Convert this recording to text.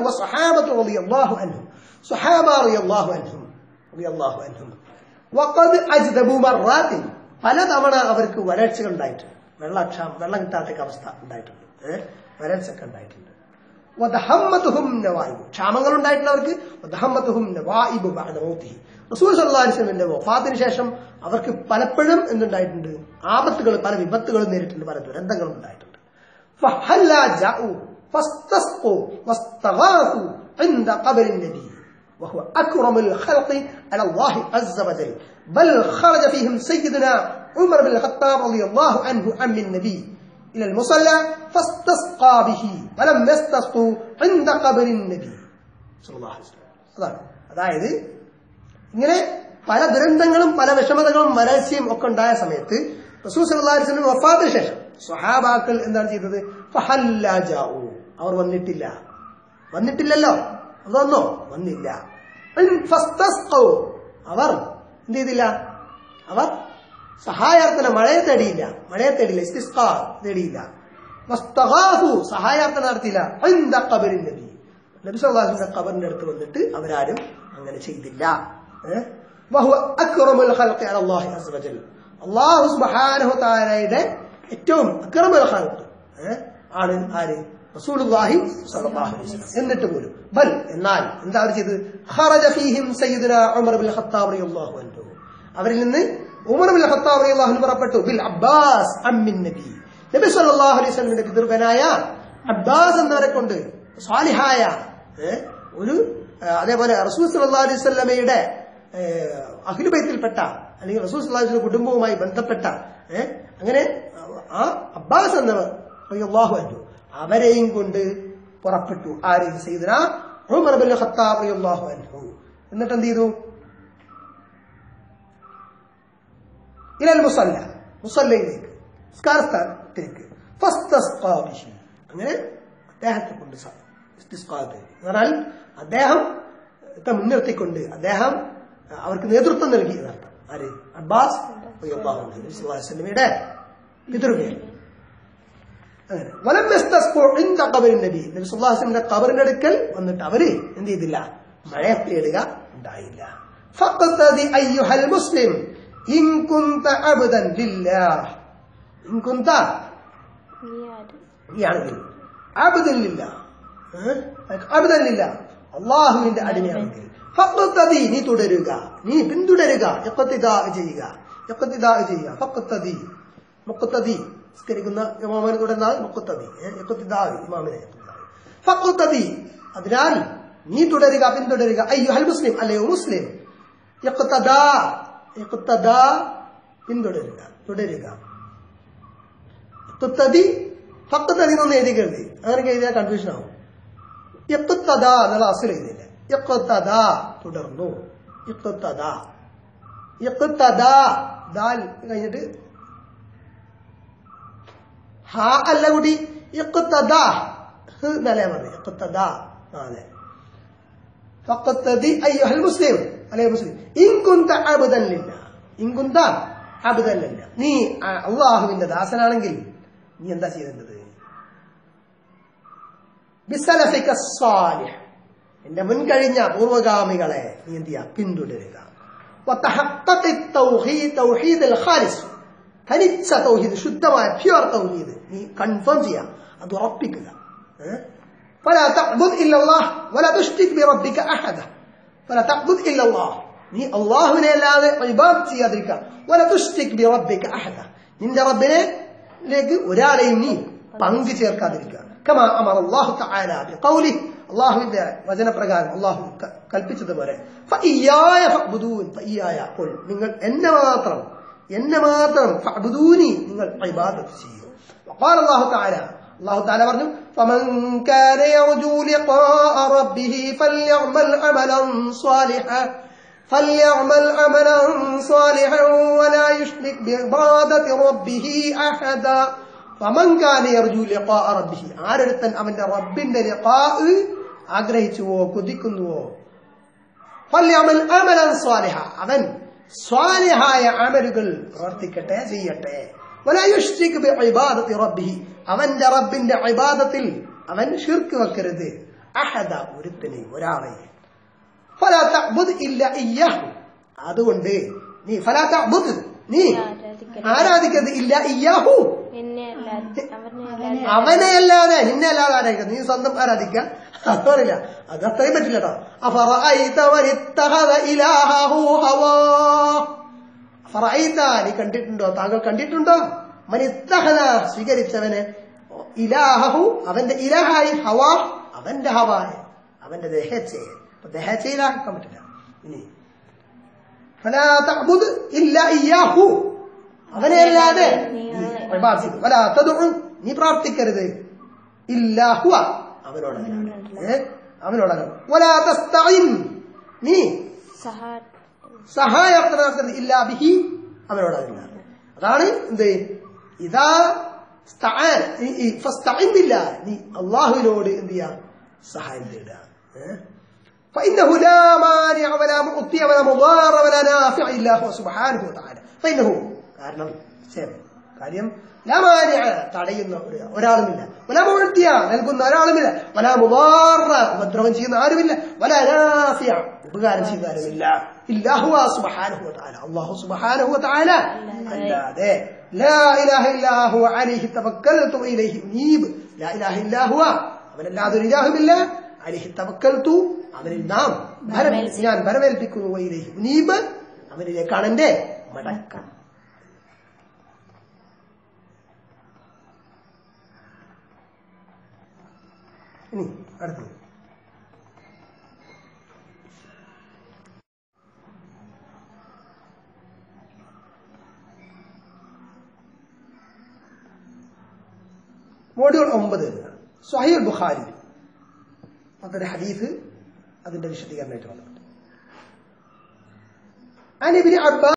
والصحابة رضي الله عنهم صحابة رضي الله عنهم رضي الله عنهم وقد أجذبوا مرات പലതവണ അവർക്ക് വരൾച്ചകൾ ഉണ്ടായിട്ടുണ്ട് വെള്ളക്ഷാം വെള്ളം കിട്ടാത്ത അവസ്ഥ ഉണ്ടായിട്ടുണ്ട് ഏഹ് വരൾച്ചൊക്കെ ഉണ്ടായിട്ടുണ്ട് വദഹമ്മത്തുഹും നവായിബ് ക്ഷാമങ്ങൾ ഉണ്ടായിട്ടുണ്ട് അവർക്ക് വദഹമ്മത്തുഹും നവായിബ് ബഅദ മൗതിഹി റസൂൽ സല്ലല്ലാഹു അലൈഹി വസല്ലമയുടെ വഫാത്തിന് ശേഷം അവർക്ക് പലപ്പോഴും എന്തുണ്ടായിട്ടുണ്ട് ആപത്തുകൾ പല വിപത്തുകളും നേരിട്ടുണ്ട് പല ദുരന്തങ്ങളും ഉണ്ടായിട്ടുണ്ട് فهلا جاءوا فاستسقوا واستغاثوا عند قبر النبي وهو أكرم الخلق على الله عز وجل بل خرج فيهم سيدنا عمر بن الخطاب رضي الله عنه عم النبي إلى المصلى فاستسقى به ولم يستسقوا عند قبر النبي صلى الله عليه وسلم അതാണ് അതായത് ഇങ്ങനെ പല ദുരന്തങ്ങളും പല വിഷമതകളും മരസ്യം ഒക്കെ ഉണ്ടായ സമയത്ത് റസൂൽ സല്ലല്ലാഹു അലൈഹി വസല്ലം വഫാത്തിന് ശേഷം സ്വഹാബാക്കൾ എന്താണ് ചെയ്തത് ഫഹല്ലാ ജാഊ അവർ വന്നിട്ടില്ല വന്നിട്ടില്ലല്ലോ അത് വന്നോ വന്നില്ല ഫസ്തസ്ഖൗ. അവർ എന്ത് ചെയ്തില്ല അവർ സഹായാർത്ഥന മഴയെ തേടിയില്ല മഴയെ തേടിയില്ല ഇസ്തിസ്ഖാ തേടിയില്ല വസ്തഗാഹു സഹായാർത്ഥന നടത്തിയില്ല ഇന്ദ ഖബറിൻ നബി നബി സല്ലല്ലാഹു അലൈഹി വസല്ലം ഖബറിന്റെ അടുത്ത് വന്നിട്ട് അവരാരും അങ്ങനെ ചെയ്തില്ല ഏഹ്? വഹുവ അക്റമുൽ ഖൽഖി അല അല്ലാഹി അസ്സ വജൽ അല്ലാഹു സുബ്ഹാനഹു തആലയുടെ ഏറ്റവും അക്റമുൽ ഖൽഖ് ഏഹ്? ആണ് ആര് റസൂലുള്ളാഹി സ്വല്ലല്ലാഹു അലൈഹി വസല്ലം എന്നിട്ട് പോലും ബൽ എന്നാൽ എന്താ അവർ ചെയ്തത് ഖറജ ഫീഹിം സയ്യിദുന ഉമർ ബിൻ ഖത്താബ് റളിയല്ലാഹു അൻഹു അവരിൽ നിന്ന് ഉമർ ബിൻ ഖത്താബ് റളിയല്ലാഹു അൻഹു പുറപ്പെട്ടു ബിൽ അബ്ബാസ് അമ്മിൻ നബി നബി സല്ലല്ലാഹു അലൈഹി വസല്ലമിന്റെ പിതൃവനായ അബ്ബാസ് എന്നവരെ കൊണ്ട് സാലിഹായ ഏ, ഒരു ആ, അതേപോലെ റസൂൽ സല്ലല്ലാഹു അലൈഹി വസല്ലമയുടെ അഖിലുബൈത്തിൽപ്പെട്ട അല്ലെങ്കിൽ റസൂൽ സല്ലല്ലാഹു അലൈഹി വസല്ലം കുടുംബവുമായി ബന്ധപ്പെട്ട ഏ, അങ്ങനെ ആ അബ്ബാസ് എന്നവർ റളിയല്ലാഹു അൻഹു അവരെയും കൊണ്ട് പുറപ്പെട്ടു ആര് സയ്യിദന ഉമർ ബിൻ ഖത്താബ് റളിയല്ലാഹു അൻഹു എന്നിട്ട് എന്ത് ചെയ്തു ഇലൽ മുസല്ല മുസല്ലയിലേക്ക് സ്കാരസ്ഥാനത്തേക്ക് ഫസ്തസ്ഖാ ബിഹി. അങ്ങനെ അദ്ദേഹത്തെ കൊണ്ട് സ- ഇസ്തിസ്ഖാ ചെയ്തു. എന്ന് പറഞ്ഞാൽ അദ്ദേഹം ത്തെ മുൻനിർത്തിക്കൊണ്ട് അദ്ദേഹം അവർക്ക് നേതൃത്വം നൽകി എന്നർത്ഥം ആര് അബ്ബാസ് റളിയല്ലാഹു അൻഹു നബി സല്ലല്ലാഹു അലൈഹി വസല്ലമയുടെ പിതൃവ്യൻ അങ്ങനെ വലം യസ്തസ്ഖു ഇൻദ ഖബറിൻ നബി നബി സല്ലല്ലാഹു അലൈഹി വസല്ലമയുടെ ഖബറിന്റെ അടുക്കൽ വന്നിട്ട് അവര് എന്ത് ചെയ്തില്ല മഴയെ തേടുക ഉണ്ടായില്ല ഫഖ്തദി അയ്യുഹൽ മുസ്ലിം ഇൻ കുന്ത അബ്ദൻ ലില്ലാഹ് ഇൻ കുന്ത നീയാണെങ്കിൽ അബ്ദല്ലില്ല അബ്ദല്ലില്ല അള്ളാഹുവിന്റെ അടിമയാണെങ്കിൽ ഫഖ്തദി നീ തുടരുക നീ പിന്തുടരുക ഇഖ്തിദാ ചെയ്യുക ഇഖ്തിദാ ചെയ്യുക ഫഖ്തദി മുഖ്തദി സ്കരിക്കുന്ന ഇമാമിനെ തുടർന്നാൽ മുഖ്തദി ഇഖ്തിദാ ഇമാമിനെ ഫഖ്തദി അതിനാൽ നീ തുടരുക പിന്തുടരുക അയ്യുഹൽ മുസ്ലിം അല്ലയോ മുസ്ലിം ഇഖ്തദാ ഇഖ്തദാ പിന്തുടരുക തുടരുക ഇഖ്തദി ഫഖ്തദി എന്നൊന്ന് എഴുതി കരുതി അങ്ങനെ എഴുതിയാൽ കൺഫ്യൂഷൻ ആവും ഇഖ്തദ എന്നുള്ള അസുൽ എഴുതിയില്ല ഇഖ്തദ തുടർന്നു ഇഖ്തദ ഇഖ്തദ ദാൽ കഴിഞ്ഞിട്ട് ഹാ അല്ല കൂടി ഇഖ്തദ ഹ് എന്നല്ലേ പറഞ്ഞു ഇഖ്തദ ആ, അതെ فقتدي أيها المسلم عليه المسلم إن كنت عبدا لله إن كنت عبدا لله നീ അള്ളാഹുവിന്റെ ദാസനാണെങ്കിൽ നീ എന്താ ചെയ്യേണ്ടത് ബിസലഫിക സ്വാലിഹ് എന്റെ മുൻകഴിഞ്ഞ പൂർവഗാമികളെ നീ എന്ത് ചെയ്യുക പിന്തുടരുക وتحقق التوحيد توحيد الخالص തനിച്ച തൗഹീദ് ശുദ്ധമായ പ്യുവർ തൗഹീദ് നീ കൺഫേം ചെയ്യാം അത് ഉറപ്പിക്കുക ഏഹ്? فلا تعبد إلا الله ولا تشرك بربك أحدا فلا تعبد إلا الله നീ അള്ളാഹുവിനെ അല്ലാതെ ഇബാദ് ചെയ്യാതിരിക്കുക വല തുഷ്ടിക് ബി റബ്ബിക അഹദ നിന്റെ റബ്ബിനെ ലേക്ക് ഒരാളെയും നീ പങ്കു ചേർക്കാതിരിക്കുക കമാ അമർ അല്ലാഹു തആല ബിഖൗലി അള്ളാഹുവിന്റെ വചനപ്രകാരം അള്ളാഹു ക- കൽപ്പിച്ചതുപോലെ ഫഇയ്യായ ഫഅ്ബുദൂൻ ഫഇയ്യായ ഖുൽ നിങ്ങൾ എന്നെ മാത്രം എന്നെ മാത്രം ഫഅ്ബുദൂനി നിങ്ങൾ ഇബാദത്ത് ചെയ്യൂ وقال الله تعالى الله تعالى പറഞ്ഞു فمن كان يرجو لقاء ربه فليعمل عملا صالحا فليعمل عملا صالحا ولا يشرك بعبادة ربه أحدا فمن كان يرجو لقاء ربه ആരൊരുത്തൻ അവന്റെ റബ്ബിന്റെ ലിഖാ ആഗ്രഹിച്ചുവോ കൊതിക്കുന്നുവോ ഫല്യഅമൽ അമലൻ സ്വാലിഹ അവൻ സ്വാലിഹായ അമലുകൾ പ്രവർത്തിക്കട്ടെ ചെയ്യട്ടെ വലാ യുശ്രിക് ബിഇബാദത്തി റബ്ബിഹി അവന്റെ റബ്ബിന്റെ ഇബാദത്തിൽ അവൻ ഷിർക്ക് വെക്കരുത് അഹദ ഒരുത്തനെയും ഒരാളെയും ഫലാ തഅ്ബുദ് ഇല്ല ഇയ്യാഹു അതുകൊണ്ട് നീ ഫലാ തഅ്ബുദ് നീ ആരാധിക്കരുത്. ആരാധിക്കരുത് ഇല്ല ഇയ്യാഹു എന്നെ അല്ലാതെ അവനെ അല്ലാതെ അവനെ അല്ലാതെ നിന്നെ അല്ലാതെ ആരാധിക്കുക നീ സ്വന്തം ആരാധിക്കുക അത് പറയില്ല അത് അത്രയും പറ്റില്ല കേട്ടോ അഫറഅയ്ത മനിത്തഖദ ഇലാഹഹു ഹവാ അഫറഅയ്ത നീ കണ്ടിട്ടുണ്ടോ താങ്കൾ കണ്ടിട്ടുണ്ടോ മനിത്തഖദ സ്വീകരിച്ചവന് ഇലാഹു അവന്റെ ഇലാഹായി ഹവാ അവന്റെ ഹവായി അവന്റെ ദേഹച്ചയെ അപ്പൊ ദേഹച്ചയിലാക്കാൻ പറ്റില്ല ഇനി فلا تعبد إلا إياه അവനെ അല്ലാതെ നീ ഇബാദത്ത് വലാ തദ്ഉ നീ പ്രാർത്ഥിക്കരുത് ഇല്ലാ ഹുവ അവനോടല്ലാതെ ഏ? അവനോടല്ലാതെ വലാ തസ്തഈൻ നീ സഹാ സഹായാർത്ഥനാക്കരുത് ഇല്ലാ ബിഹി അവനോടല്ലാതെ അതാണ് എന്ത് ഇതാ സ്തആൻ ഈ- ഈ ഫസ്തഈൻ ബില്ലാ നീ അല്ലാഹുവിനോട് എന്ത് ചെയ്യാ സഹായം തേടുക ഏ? فإنه لا مانع ولا معطي ولا مضار ولا نافع إلا هو سبحانه وتعالى فإنه കാരണം ശരി കാര്യം ലാ മാനിഅ തടയുന്ന ഒരു- ഒരാളുമില്ല വലാ മുഅ്തിയ നൽകുന്ന ഒരാളുമില്ല വലാ മുദാറ ഉപദ്രവം ചെയ്യുന്ന ആരുമില്ല വലാ നാഫിയ ഉപകാരം ചെയ്യുന്ന ആരുമില്ല ഇല്ലാഹു സുബ്ഹാനഹു വതആല അല്ലാഹു സുബ്ഹാനഹു വതആല അല്ലാതെ ലാ ഇലാഹ ഇല്ലാ ഹുവ അലൈഹി തവക്കൽതു ഇലൈഹി ഉനീബ് ലാ ഇലാഹ ഇല്ലാ ഹുവ അവനല്ലാതെ ഒരു ഇലാഹുമില്ല അലൈഹി തവക്കൽതു അവനിൽ നാം ഭരം ഞാൻ ഭരമേൽപ്പിക്കുന്നു വൈലേഹി ഉനീബ് അവനിലേക്കാണ് എന്റെ മടക്കം ഇനി അടുത്തത് മോഡ്യൂൾ ഒമ്പത് സഹീൽ ബുഖാരി അതൊരു ഹദീസ് അതിന്റെ വിശദീകരണമായിട്ട് വന്നിട്ടുണ്ട് عن ابن عباس